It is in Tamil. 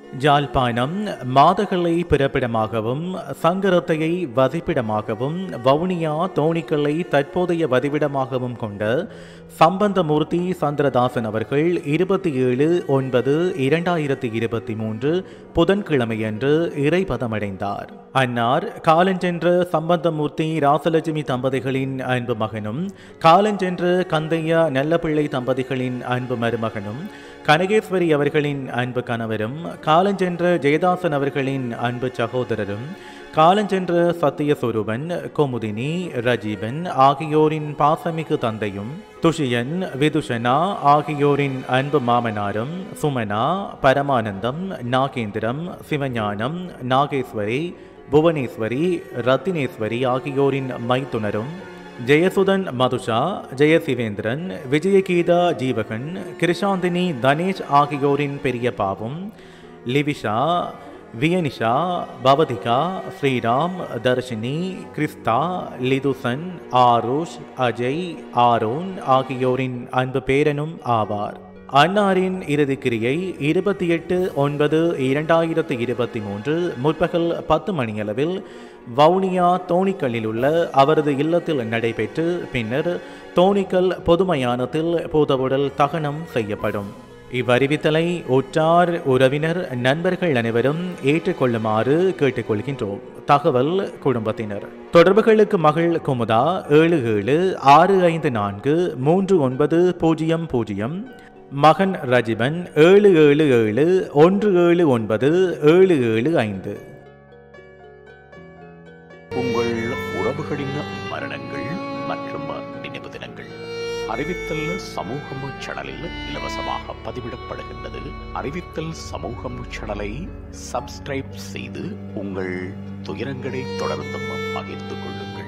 ஜாழ்ப்பாணம் மாதகளை பிறப்பிடமாகவும் சங்கரத்தையை வதிப்பிடமாகவும் வவுனியா தோணிக்கல்லை தற்போதைய வதிவிடமாகவும் கொண்ட சம்பந்தமூர்த்தி சந்திரதாசன் அவர்கள் இருபத்தி ஏழு ஒன்பது இரண்டாயிரத்தி இருபத்தி மூன்று புதன்கிழமையன்று இறைபதமடைந்தார் அன்னார் காலஞ்சென்ற சம்பந்தமூர்த்தி ராசலட்சுமி தம்பதிகளின் அன்பு மகனும் காலஞ்சென்ற கந்தையா நல்லபிள்ளை தம்பதிகளின் அன்பு மருமகனும் கனகேஸ்வரி அவர்களின் அன்பு கணவரும் காலஞ்சென்ற ஜெயதாசன் அவர்களின் அன்பு சகோதரரும் காலஞ்சென்ற சத்தியஸ்வரூபன் கொமுதினி ரஜீவன் ஆகியோரின் பாசமிகு தந்தையும் துஷியன் விதுஷனா ஆகியோரின் அன்பு மாமனாரும் சுமனா பரமானந்தம் நாகேந்திரம் சிவஞானம் நாகேஸ்வரி புவனேஸ்வரி ரத்தினேஸ்வரி ஆகியோரின் மைத்துனரும் ஜெயசுதன் மதுஷா ஜெயசிவேந்திரன் விஜயகீதா ஜீவகன் கிருஷாந்தினி தனேஷ் ஆகியோரின் பெரிய பாவும் லிவிஷா வியனிஷா பவதிகா ஸ்ரீராம் தர்ஷினி கிறிஸ்தா லிதுசன் ஆருஷ் அஜய் ஆரோன் ஆகியோரின் அன்பு பேரனும் ஆவார் அன்னாரின் இறுதிக்கிரியை இருபத்தி எட்டு ஒன்பது இரண்டாயிரத்தி இருபத்தி மூன்று முற்பகல் பத்து மணியளவில் வவுனியா தோணிக்கல்லில் உள்ள அவரது இல்லத்தில் நடைபெற்று பின்னர் தோணிக்கல் பொதுமயானத்தில் பூதவுடல் தகனம் செய்யப்படும் இவ்வறிவித்தலை உற்றார் உறவினர் நண்பர்கள் அனைவரும் ஏற்றுக்கொள்ளுமாறு கேட்டுக்கொள்கின்றோம் தகவல் குடும்பத்தினர் தொடர்புகளுக்கு மகள் குமுதா ஏழு ஏழு ஆறு ஐந்து நான்கு மூன்று ஒன்பது பூஜ்ஜியம் பூஜ்ஜியம் மகன் ரஜிபன் ஏழு ஏழு ஏழு ஒன்று ஏழு ஒன்பது ஏழு ஏழு ஐந்து உங்கள் உறவுகளின் மரணங்கள் மற்றும் நினைவு தினங்கள் அறிவித்தல் சமூகம் சேனலில் இலவசமாக பதிவிடப்படுகின்றது அறிவித்தல் சமூகம் சேனலை சப்ஸ்கிரைப் செய்து உங்கள் துயரங்களை தொடர்ந்தும் பகிர்ந்து கொள்ளுங்கள்